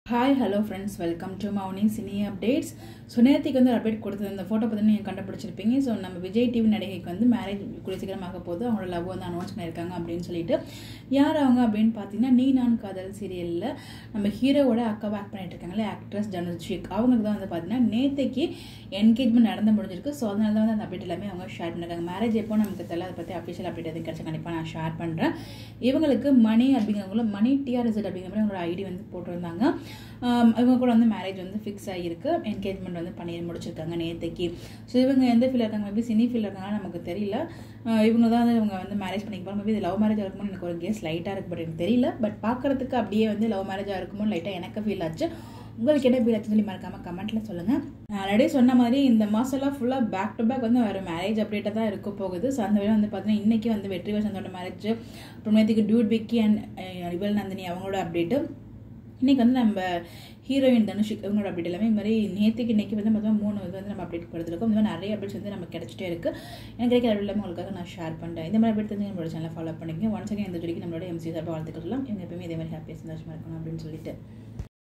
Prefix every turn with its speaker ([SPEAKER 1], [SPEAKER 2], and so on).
[SPEAKER 1] hi hello friends welcome to Mouni cine updates so நேற்றுக்கு வந்து update கொடுத்தது இந்த ஃபோட்டோ பற்றி நீங்கள் கண்டுபிடிச்சிருப்பீங்க ஸோ நம்ம விஜய் டிவி நடிகைக்கு வந்து மேரேஜ் கூடிய சீக்கிரமாக போது அவங்களோட லவ் வந்து அனௌன்ஸ் பண்ணியிருக்காங்க அப்படின்னு சொல்லிட்டு யார் அவங்க அப்படின்னு பார்த்தீங்கன்னா நீ நான் காதல் சீரியலில் நம்ம ஹீரோவோட அக்காவை ஆக்ட் பண்ணிட்டு இருக்காங்களே ஆக்ட்ரஸ் ஜனர்ஷிக் அவங்களுக்கு தான் வந்து பார்த்தீங்கன்னா நேற்றுக்கு என்கேஜ்மெண்ட் நடந்து முடிஞ்சிருக்கு ஸோ அதனால தான் வந்து அந்த அப்டேட் எல்லாமே அவங்க ஷேர் பண்ணிருக்காங்க மேரேஜ் எப்போ நமக்கு தெரியல அதை பற்றி அஃபிஷியல் அப்டேட் எதுவும் கிடச்சா கண்டிப்பாக நான் ஷேர் பண்ணுறேன் இவங்களுக்கு மணி அப்படிங்கிறவங்கள மணி டிஆர்எஸ்எட் அப்படிங்கிற மாதிரி அவங்களோட ஐடி வந்து போட்டிருந்தாங்க ஆம், இவங்க கூட வந்து மேரேஜ் வந்து ஃபிக்ஸ் ஆகியிருக்கு என்கேஜ்மெண்ட் வந்து பண்ணி முடிச்சிருக்காங்க நேற்றுக்கு ஸோ இவங்க எந்த ஃபீல் இருக்காங்க மேபி சினி ஃபீல் இருக்காங்க நமக்கு தெரியல ஆஹ் இவங்க தான் வந்து இவங்க வந்து மேரேஜ் பண்ணிப்பாங்க மேபி இது லவ் மேரேஜாக இருக்குமோ எனக்கு ஒரு கேஸ் லைட்டாக இருக்கு பட் எனக்கு தெரியல பட் பார்க்கறதுக்கு அப்படியே வந்து லவ் மேரேஜாக இருக்குமோ லைட்டாக எனக்கு ஃபீல் ஆச்சு உங்களுக்கு என்ன ஃபீல் ஆச்சுன்னு சொல்லி மறக்காம கமெண்ட்ல சொல்லுங்க நான் ஆல்ரெடி சொன்ன மாதிரி இந்த மாசம்லாம் ஃபுல்லாக பேக் டு பேக் வந்து வேறு மேரேஜ் அப்டேட்டாக தான் இருக்க போகுது ஸோ அந்த வழியாக வந்து பார்த்தீங்கன்னா இன்னைக்கு வந்து வெற்றி வசந்தோட மேரேஜ் அப்புறம் நேற்றுக்கு dude Vicky and rival Nandini அவங்களோட அப்டேட்டு இன்னைக்கு வந்து நம்ம ஹீரோயின் தனுஷிக் இவங்களோட அப்டேட் எல்லாமே இந்த மாதிரி நேற்றுக்கு இன்னைக்கு வந்து மொத்தம் மூணு இது வந்து நம்ம அப்டேட் கொடுத்துருக்கோம் இந்த மாதிரி நிறைய அப்டேட்ஸ் வந்து நம்ம கிடைச்சிட்டே இருக்கு எனக்கு கிடைக்கிற அப்டேட் எல்லாமே உங்களுக்காக நான் ஷேர் பண்ணுறேன் இந்த மாதிரி அப்டேட் தெரிஞ்சு நம்மளோட சேனலை ஃபாலோ பண்ணிக்கங்க ஒன்ஸ் அகேன் இந்த ஜோடிக்கு நம்மளோட எம்சி சார்பாக வாழ்த்துக்கலாம் இவங்க எப்பவுமே இதே மாதிரி ஹாப்பியாக சந்தோஷமாக இருக்கணும் அப்படின்னு சொல்லிட்டு